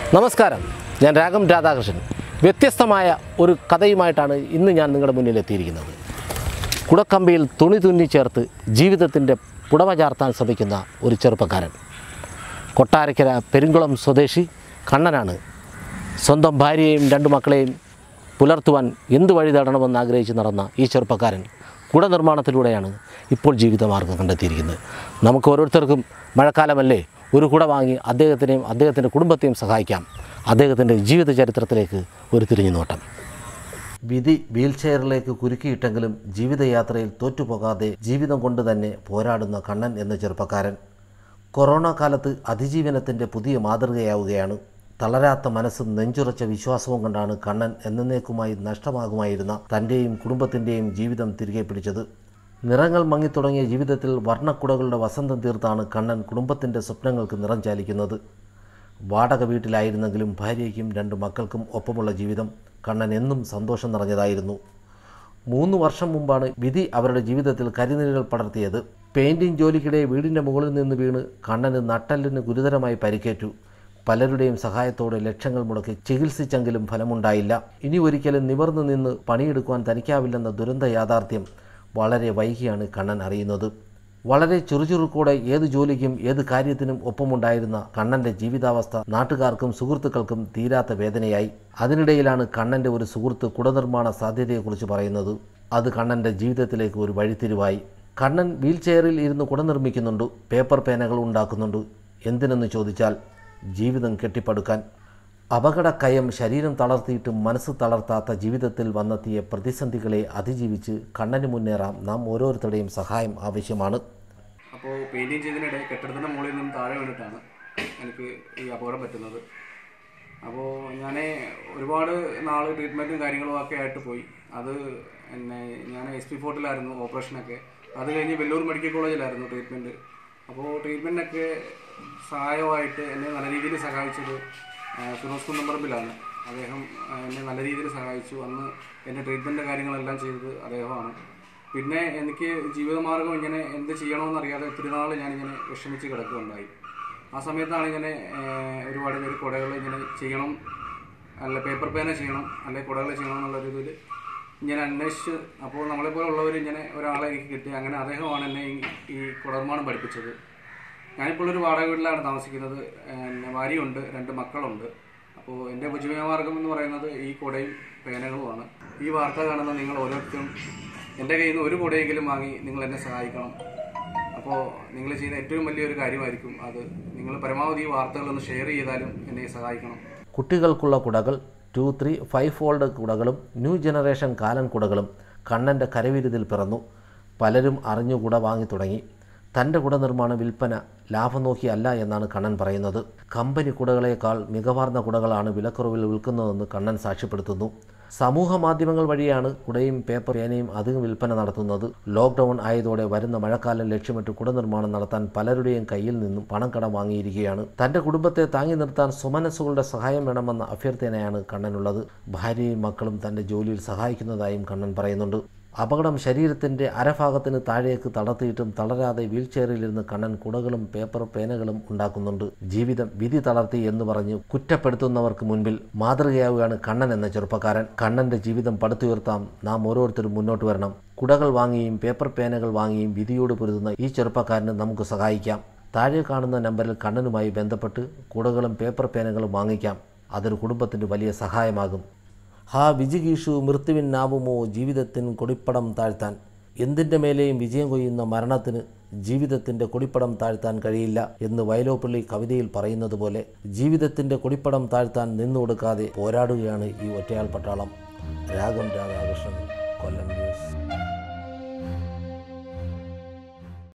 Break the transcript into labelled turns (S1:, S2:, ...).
S1: നമസ്കാരം ഞാൻ രാഗം രാധാകൃഷ്ണൻ വ്യത്യസ്തമായ ഒരു കഥയുമായിട്ടാണ് ഇന്ന് ഞാൻ നിങ്ങളുടെ മുന്നിൽ എത്തിയിരിക്കുന്നത് കുടക്കമ്പിയിൽ തുണി തുന്നി ചേർത്ത് ജീവിതത്തിൻ്റെ പുടവ ചാർത്താൻ ശ്രമിക്കുന്ന ഒരു ചെറുപ്പക്കാരൻ കൊട്ടാരക്കര പെരുങ്കുളം സ്വദേശി കണ്ണനാണ് സ്വന്തം ഭാര്യയെയും രണ്ട് മക്കളെയും പുലർത്തുവാൻ എന്ത് വഴി തേടണമെന്ന് ആഗ്രഹിച്ച് നടന്ന ഈ ചെറുപ്പക്കാരൻ കുട നിർമ്മാണത്തിലൂടെയാണ് ഇപ്പോൾ ജീവിതമാർഗം കണ്ടെത്തിയിരിക്കുന്നത് നമുക്ക് ഓരോരുത്തർക്കും മഴക്കാലമല്ലേ ഒരു കുട വാങ്ങി അദ്ദേഹത്തിനെയും അദ്ദേഹത്തിൻ്റെ കുടുംബത്തെയും സഹായിക്കാം അദ്ദേഹത്തിൻ്റെ ജീവിത ചരിത്രത്തിലേക്ക് ഒരു തിരിഞ്ഞു നോട്ടം വിധി വീൽ ചെയറിലേക്ക് കുരുക്കിയിട്ടെങ്കിലും ജീവിതയാത്രയിൽ തോറ്റുപോകാതെ ജീവിതം കൊണ്ട് തന്നെ പോരാടുന്ന കണ്ണൻ എന്ന ചെറുപ്പക്കാരൻ കൊറോണ കാലത്ത് അതിജീവനത്തിൻ്റെ പുതിയ മാതൃകയാവുകയാണ് തളരാത്ത മനസ്സും നെഞ്ചുറച്ച വിശ്വാസവും കൊണ്ടാണ് കണ്ണൻ എന്നേക്കുമായി നഷ്ടമാകുമായിരുന്ന തൻ്റെയും കുടുംബത്തിൻ്റെയും ജീവിതം തിരികെ പിടിച്ചത് നിറങ്ങൾ മങ്ങിത്തുടങ്ങിയ ജീവിതത്തിൽ വർണ്ണക്കുടകളുടെ വസന്തം തീർത്താണ് കണ്ണൻ കുടുംബത്തിൻ്റെ സ്വപ്നങ്ങൾക്ക് നിറം ചാലിക്കുന്നത് വാടക വീട്ടിലായിരുന്നെങ്കിലും ഭാര്യയ്ക്കും രണ്ട് മക്കൾക്കും ഒപ്പമുള്ള ജീവിതം കണ്ണൻ എന്നും സന്തോഷം നിറഞ്ഞതായിരുന്നു മൂന്ന് വർഷം മുമ്പാണ് വിധി അവരുടെ ജീവിതത്തിൽ കരിനിഴൽ പടർത്തിയത് പെയിൻറ്റിംഗ് ജോലിക്കിടെ വീടിൻ്റെ മുകളിൽ നിന്ന് വീണ് കണ്ണന് നട്ടലിന് ഗുരുതരമായി പരിക്കേറ്റു പലരുടെയും സഹായത്തോടെ ലക്ഷങ്ങൾ മുടക്കി ചികിത്സിച്ചെങ്കിലും ഫലമുണ്ടായില്ല ഇനി ഒരിക്കലും നിവർന്നു നിന്ന് പണിയെടുക്കുവാൻ തനിക്കാവില്ലെന്ന ദുരന്ത യാഥാർത്ഥ്യം വളരെ വൈകിയാണ് കണ്ണൻ അറിയുന്നത് വളരെ ചുറുചുറുക്കോടെ ഏത് ജോലിക്കും ഏത് കാര്യത്തിനും ഒപ്പമുണ്ടായിരുന്ന കണ്ണൻ്റെ ജീവിതാവസ്ഥ നാട്ടുകാർക്കും സുഹൃത്തുക്കൾക്കും തീരാത്ത വേദനയായി അതിനിടയിലാണ് കണ്ണൻ്റെ ഒരു സുഹൃത്ത് കുടനിർമ്മാണ സാധ്യതയെക്കുറിച്ച് പറയുന്നത് അത് കണ്ണൻ്റെ ജീവിതത്തിലേക്ക് ഒരു വഴിത്തിരിവായി കണ്ണൻ വീൽ ചെയറിൽ ഇരുന്ന് കുട നിർമ്മിക്കുന്നുണ്ട് പേപ്പർ പേനകൾ ഉണ്ടാക്കുന്നുണ്ട് എന്തിനെന്ന് ചോദിച്ചാൽ ജീവിതം കെട്ടിപ്പടുക്കാൻ അപകടക്കയം ശരീരം തളർത്തിയിട്ടും മനസ്സ് തളർത്താത്ത ജീവിതത്തിൽ വന്നെത്തിയ പ്രതിസന്ധികളെ അതിജീവിച്ച് കണ്ണന് മുന്നേറാം നാം ഓരോരുത്തരുടെയും സഹായം ആവശ്യമാണ്
S2: അപ്പോൾ പെയിൻറ്റിങ് ചെയ്തതിനിടെ കെട്ടിടത്തിൻ്റെ മുകളിൽ നിന്ന് താഴെ വീണിട്ടാണ് എനിക്ക് ഈ അപകടം പറ്റുന്നത് അപ്പോൾ ഞാൻ ഒരുപാട് നാൾ ട്രീറ്റ്മെൻറ്റും കാര്യങ്ങളും ഒക്കെ ആയിട്ട് പോയി അത് എന്നെ ഞാൻ എസ് പി ഫോർട്ടിലായിരുന്നു ഓപ്പറേഷനൊക്കെ അത് കഴിഞ്ഞ് വെല്ലൂർ മെഡിക്കൽ കോളേജിലായിരുന്നു ട്രീറ്റ്മെൻറ്റ് അപ്പോൾ ട്രീറ്റ്മെൻറ്റൊക്കെ സഹായമായിട്ട് എന്നെ നല്ല രീതിയിൽ സഹായിച്ചത് ആ, ഫിറോസ് കുന്നമ്പറമ്പിലാണ് അദ്ദേഹം ആ, എന്നെ നല്ല രീതിയിൽ സഹായിച്ചു അന്ന് എൻ്റെ ട്രീറ്റ്മെൻറ്റ് കാര്യങ്ങളെല്ലാം ചെയ്തത് അദ്ദേഹമാണ് പിന്നെ എനിക്ക് ജീവിതമാർഗം ഇങ്ങനെ എന്ത് ചെയ്യണമെന്നറിയാതെ ഒത്തിരി നാൾ ഞാനിങ്ങനെ വിഷമിച്ച് കിടക്കുകയുണ്ടായി ആ സമയത്താണ് ഇങ്ങനെ ഏഹ്, ഒരുപാട് പേര് കുടകൾ ഇങ്ങനെ ചെയ്യണം അല്ല പേപ്പർ പേന ചെയ്യണം അല്ലെ കുടകൾ ചെയ്യണം എന്നുള്ളൊരു ഇതിൽ ഇങ്ങനെ അന്വേഷിച്ച് അപ്പോൾ നമ്മളെപ്പോലെ ഉള്ളവർ ഇങ്ങനെ ഒരാളെ എനിക്ക് കിട്ടി അങ്ങനെ അദ്ദേഹമാണ് എന്നെ ഈ ഈ കുടർമാണം പഠിപ്പിച്ചത് ഞാനിപ്പോൾ ഒരു വാടക വീട്ടിലാണ് താമസിക്കുന്നത് എന്നെ ഭാര്യയുണ്ട് രണ്ട് മക്കളുണ്ട് അപ്പോൾ എൻ്റെ ഉപജീവനമാർഗം എന്ന് പറയുന്നത് ഈ കുടയും പേനകളുമാണ് ഈ വാർത്ത കാണുന്ന നിങ്ങൾ ഓരോരുത്തരും എൻ്റെ കയ്യിൽ നിന്ന് ഒരു കുടയെങ്കിലും വാങ്ങി നിങ്ങൾ എന്നെ സഹായിക്കണം അപ്പോൾ നിങ്ങൾ ചെയ്യുന്ന ഏറ്റവും വലിയൊരു കാര്യമായിരിക്കും അത് നിങ്ങൾ പരമാവധി ഈ വാർത്തകളൊന്ന് ഷെയർ ചെയ്താലും എന്നെ സഹായിക്കണം
S1: കുട്ടികൾക്കുള്ള കുടകൾ ടു ത്രീ ഫൈവ് ഫോൾഡ് കുടകളും ന്യൂ ജനറേഷൻ കാലൻ കുടകളും കണ്ണൻ്റെ കരവിരുതിൽ പിറന്നു പലരും അറിഞ്ഞു കുട വാങ്ങി തുടങ്ങി തൻ്റെ കുട നിർമ്മാണ വിൽപ്പന ലാഭം നോക്കിയല്ല എന്നാണ് കണ്ണൻ പറയുന്നത് കമ്പനി കുടകളേക്കാൾ മികവാർന്ന കുടകളാണ് വിലക്കുറവിൽ വിൽക്കുന്നതെന്ന് കണ്ണൻ സാക്ഷ്യപ്പെടുത്തുന്നു സമൂഹ മാധ്യമങ്ങൾ വഴിയാണ് കുടയും പേപ്പർ പേനയും അധികം വിൽപ്പന നടത്തുന്നത് ലോക്ക്ഡൗൺ ആയതോടെ വരുന്ന മഴക്കാലം ലക്ഷ്യമിട്ട് കുട നിർമ്മാണം നടത്താൻ പലരുടെയും കയ്യിൽ നിന്നും പണം കടം വാങ്ങിയിരിക്കുകയാണ് തൻ്റെ കുടുംബത്തെ താങ്ങി നിർത്താൻ സുമനസ്സുകളുടെ സഹായം വേണമെന്ന അഭ്യർത്ഥനയാണ് കണ്ണനുള്ളത് ഭാര്യയും മക്കളും തൻ്റെ ജോലിയിൽ സഹായിക്കുന്നതായും കണ്ണൻ പറയുന്നുണ്ട് അപകടം ശരീരത്തിൻ്റെ അരഭാഗത്തിന് താഴേക്ക് തളർത്തിയിട്ടും തളരാതെ വീൽ ചെയറിലിരുന്ന് കണ്ണൻ കുടകളും പേപ്പർ പേനകളും ഉണ്ടാക്കുന്നുണ്ട് ജീവിതം വിധി തളർത്തി എന്ന് പറഞ്ഞ് കുറ്റപ്പെടുത്തുന്നവർക്ക് മുൻപിൽ മാതൃകയാവുകയാണ് കണ്ണൻ എന്ന ചെറുപ്പക്കാരൻ കണ്ണൻ്റെ ജീവിതം പടുത്തുയർത്താം നാം ഓരോരുത്തരും മുന്നോട്ട് വരണം കുടകൾ വാങ്ങിയും പേപ്പർ പേനകൾ വാങ്ങിയും വിധിയോട് പൊരുതുന്ന ഈ ചെറുപ്പക്കാരന് നമുക്ക് സഹായിക്കാം താഴെ കാണുന്ന നമ്പറിൽ കണ്ണനുമായി ബന്ധപ്പെട്ട് കുടകളും പേപ്പർ പേനകളും വാങ്ങിക്കാം അതൊരു കുടുംബത്തിൻ്റെ വലിയ സഹായമാകും ഹാ വിജിഗീഷു മൃത്യുവിനാവുമോ ജീവിതത്തിൻ കൊടിപ്പടം താഴ്ത്താൻ എന്തിൻ്റെ മേലെയും വിജയം കൊയ്യുന്ന മരണത്തിന് ജീവിതത്തിൻ്റെ കൊടിപ്പടം താഴ്ത്താൻ കഴിയില്ല എന്ന് വയലോപ്പള്ളി കവിതയിൽ പറയുന്നത് പോലെ ജീവിതത്തിൻ്റെ കൊടിപ്പടം താഴ്ത്താൻ നിന്നു കൊടുക്കാതെ പോരാടുകയാണ് ഈ ഒറ്റയാൾ പട്ടാളം രാഗം രാധാകൃഷ്ണൻ കൊല്ലം ന്യൂസ്